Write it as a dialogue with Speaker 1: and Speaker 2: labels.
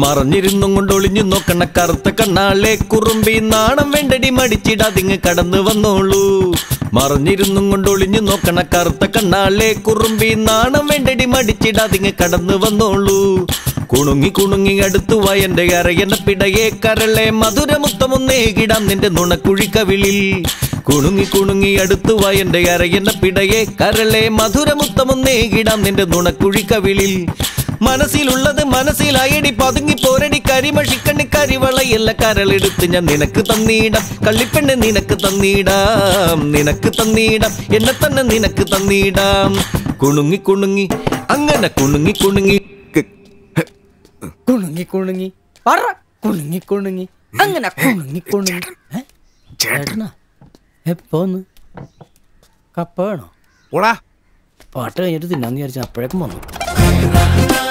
Speaker 1: മറഞ്ഞിരുന്നും കൊണ്ട് ഒളിഞ്ഞു നോക്കണ കറുത്ത കണ്ണാളെ കുറുമ്പി നാണം വേണ്ടടി മടിച്ചിടാതിങ് കടന്നു വന്നോളൂ മറഞ്ഞിരുന്നും കൊണ്ട് ഒളിഞ്ഞു നോക്കണ കറുത്ത കണ്ണാളെ കുറുമ്പി നാണം വേണ്ടടി മടിച്ചിടാതിങ് കടന്നു വന്നോളൂ കുണുങ്ങി കുണുങ്ങി അടുത്തു വയന്റെ അരയന പിടയെ കരളെ മധുരമുത്തമൊന്നേകിടാം നിന്റെ നുണക്കുഴിക്കവിളിൽ കുണുങ്ങി കുണുങ്ങി അടുത്തു വയന്റെ അരയന പിടയെ കരളെ മധുരമുത്തമൊന്നേകിടാം നിന്റെ നുണക്കുഴിക്കവിളിൽ മനസ്സിലുള്ളത് മനസ്സിലായടി പതുങ്ങി പോരടി കരിമഷിക്കണ്ണി കരിവളയല്ല കരളെടുത്ത് ഞാൻ നിനക്ക് തന്നീടാം കള്ളിപ്പെണ്ണ് നിനക്ക് തന്നീടാം നിനക്ക് തന്നീടാം എന്നെ തന്നെ നിനക്ക് തന്നീടാം കുണുങ്ങി കുണുങ്ങി അങ്ങനെ കുണുങ്ങി കുണുങ്ങി
Speaker 2: കുണുങ്ങി കുണുങ്ങി പറ കുണുങ്ങി കുണുങ്ങി അങ്ങനെ കുണുങ്ങി കുണുങ്ങി ഏ? ചേട്ടനാ എപ്പോന്ന് കപ്പ വേണോ
Speaker 3: ഓടാ
Speaker 2: പാട്ട് കഴിഞ്ഞിട്ട് തിന്നാന്ന് വിചാരിച്ച അപ്പോഴേക്കും വന്നു